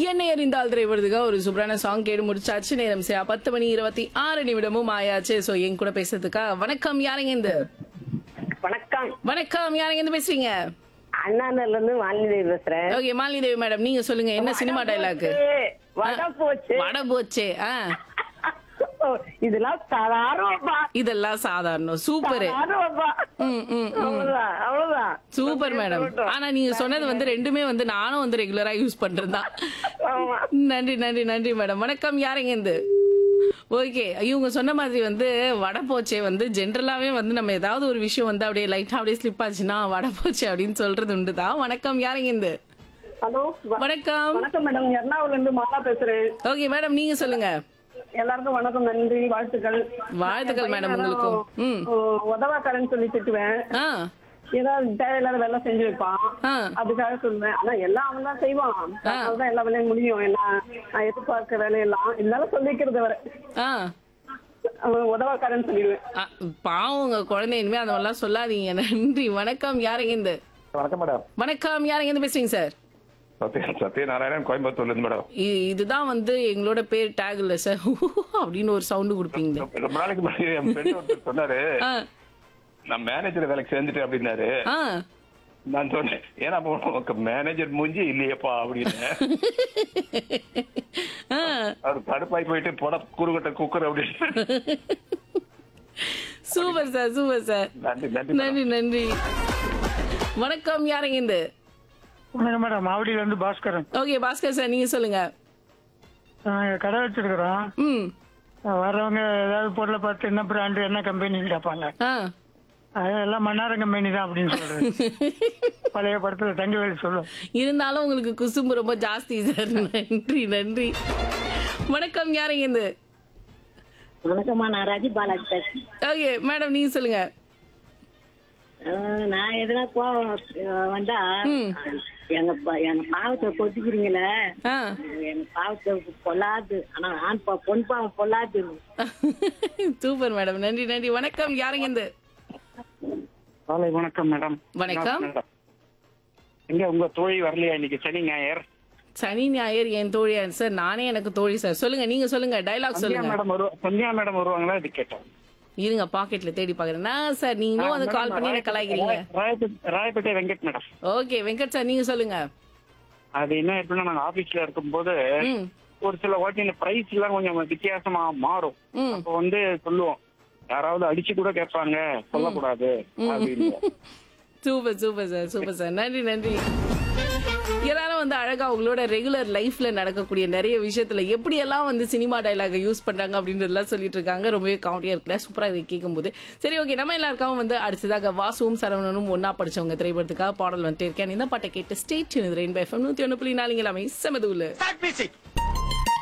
என்னை அறிந்தால் திரைவதுగా ஒரு சூப்பரான சாங் கேட்டு முடிச்சாச்சு நேரம் சரியா பத்து மணி இருபத்தி ஆறு நிமிடமும் ஆயாச்சு சோ என் கூட பேசுறதுக்கா வணக்கம் யாருங்க இந்த வணக்கம் வணக்கம் யாருங்க இருந்து பேசுறீங்க அண்ணாநர்ல இருந்து வாலிதேவி பேசுறேன் ஓகே மாலினி தேவி மேடம் நீங்க சொல்லுங்க என்ன சினிமா டைலாக் வட போச்சு வட போச்சே ஆ இதெல்லாம் சாதாரணப்பா இதெல்லாம் சாதாரணம் சூப்பர் சாதாரணப்பா ம் ம் ம். அவ்வளவுதான் அவ்வளவுதான் சூப்பர் மேடம் ஆனா நீங்க சொன்னது வந்து ரெண்டுமே வந்து நானும் வந்து ரெகுலரா யூஸ் பண்றதுதான் ஆமா நன்றி நன்றி நன்றி மேடம் வணக்கம் யாருங்க இருந்து ஓகே இவங்க சொன்ன மாதிரி வந்து வடை போச்சே வந்து ஜென்ரலாவே வந்து நம்ம ஏதாவது ஒரு விஷயம் வந்து அப்படியே லைட்டா அப்படியே ஸ்லிப் ஆச்சுன்னா வடை போச்சே அப்படின்னு சொல்றது உண்டுதான் வணக்கம் யாருங்க இருந்து ஹலோ வணக்கம் வணக்கம் மேடம் எர்ணாகுளம் இருந்து மாலா பேசுறேன் ஓகே மேடம் நீங்க சொல்லுங்க எல்லாருக்கும் வணக்கம் நன்றி வாழ்த்துக்கள் வாழ்த்துக்கள் மேடம் உங்களுக்கும் ம் உதவாக்காரன்னு சொல்லி திட்டுவேன் ஆ ஏதாவது தேவையில்லாத வேலை செஞ்சு வைப்பான் ஆ அதுக்காக சொல்லுவேன் ஆனா எல்லாம் அவன் தான் செய்வான் அதனாலதான் எல்லா வேலையும் முடியும் எல்லாம் நான் எதிர்பார்க்க வேலையெல்லாம் இருந்தாலும் சொல்லிக்கிறது வர ஆ அவன் உதவாக்காரன்னு சொல்லிடுவேன் ஆ, பாவம் உங்க குழந்தை இனிமே அந்த மாதிரிலாம் சொல்லாதீங்க நன்றி வணக்கம் யாருங்க இருந்து வணக்கம் மேடம் வணக்கம் யாருங்க இருந்து பேசுறீங்க சார் சத்ய சத்யநாராயணன் கோயம்புத்தூர்ல இருந்து மேடம் இ- இதுதான் வந்து எங்களோட பேர் டேக் இல்ல சார் அப்படின்னு ஒரு சவுண்ட் கொடுப்பீங்க ரொம்ப நாளைக்கு முன்னாடி என் ஃப்ரெண்ட் ஒருத்தர் சொன்னாரு ஆ நான் மேனேஜர் வேலைக்கு சேர்ந்துட்டு அப்படின்னாரு ஆ நான் சொன்னேன் ஏன்னா அப்போ உனக்கு மேனேஜர் மூஞ்சி இல்லையேப்பா அப்படின்னு ஆ அவர் கடுப்பாய் போயிட்டு போட கூறுகட்ட குக்கர் அப்படின்னு சூப்பர் சார் சூப்பர் சார் நன்றி நன்றி மேடம். நன்றி நன்றி வணக்கம் யாருங்க இந்த வணக்கம் மேடம் மாவடியில இருந்து பாஸ்கரன் ஓகே பாஸ்கர் சார் நீங்க சொல்லுங்க நாங்க கடை வச்சிருக்கிறோம் ம் வர்றவங்க ஏதாவது பொருளை பார்த்து என்ன பிராண்டு என்ன கம்பெனின்னு கேட்பாங்க ஆ அது எல்லாம் மன்னாரம் கம்பெனி தான் அப்படின்னு சொல்றது பழைய படத்துல தங்கவேலு சொல்லும் இருந்தாலும் உங்களுக்கு குசும்பு ரொம்ப ஜாஸ்தி சார் நன்றி நன்றி வணக்கம் யாருங்க இந்த வணக்கம்மா நான் ராஜி பாலாஜி பேசுறேன் ஓகே மேடம் நீங்க சொல்லுங்க அஹ் நான் எதுனா கோவம் அஹ் வந்தா ம். எங்க ப- எங்க பாவத்தை கொத்திக்கிறீங்களே ஆ எங்க பாவத்தை பொல்லாது ஆனா ஆண் பா பொன் பாவம் பொல்லாது சூப்பர் மேடம் நன்றி நன்றி வணக்கம் யாருங்க இந்த காலை வணக்கம் மேடம் வணக்கம் எங்க உங்க தோழி வரலையா இன்னைக்கு சனி ஞாயிறு சனி ஞாயிறு என் தோழி சார் நானே எனக்கு தோழி சார் சொல்லுங்க நீங்க சொல்லுங்க டைலாக் சந்தியா சொல்லுங்க மேடம் வருவா சந்தியா மேடம் வருவாங்களா இது கேட்டோம் இருங்க பாக்கெட்ல தேடி பாக்குறேன் நான் சார் நீங்களும் வந்து கால் பண்ணி எனக்கு கலாய்க்கிறீங்க Royapettah Royapettah Venkat madam okay Venkat sir நீங்க சொல்லுங்க அது என்ன எப்படின்னா நாங்க ஆபீஸ்ல இருக்கும்போது ம் ஒரு சில வாட்டில பிரைஸ் எல்லாம் கொஞ்சம் வித்தியாசமா மாறும் ம் அப்ப வந்து சொல்லுவோம் யாராவது அடிச்சு கூட கேட்பாங்க சொல்லக்கூடாது அப்படின்னு super super sir super sir நன்றி நன்றி எல்லாரும் வந்து அழகா உங்களோட ரெகுலர் லைஃப்ல நடக்கக்கூடிய நிறைய விஷயத்துல எப்படி எல்லாம் வந்து சினிமா டைலாக யூஸ் பண்றாங்க அப்படின்றதெல்லாம் சொல்லிட்டு இருக்காங்க ரொம்பவே காமெடியா இருக்குல்ல சூப்பரா இதை கேட்கும்போது சரி ஓகே நம்ம எல்லாருக்கும் வந்து அடுத்ததாக வாசுவும் சரவணனும் ஒன்னா படிச்சவங்க திரைப்படத்துக்காக பாடல் வந்துட்டு இருக்கேன் இந்த பாட்டை கேட்டு ஸ்டேட் ரெயின்பை எஃப்எம் நூத்தி ஒன்று புள்ளி நாலுங்க எல்லாமே செமதுல Start music.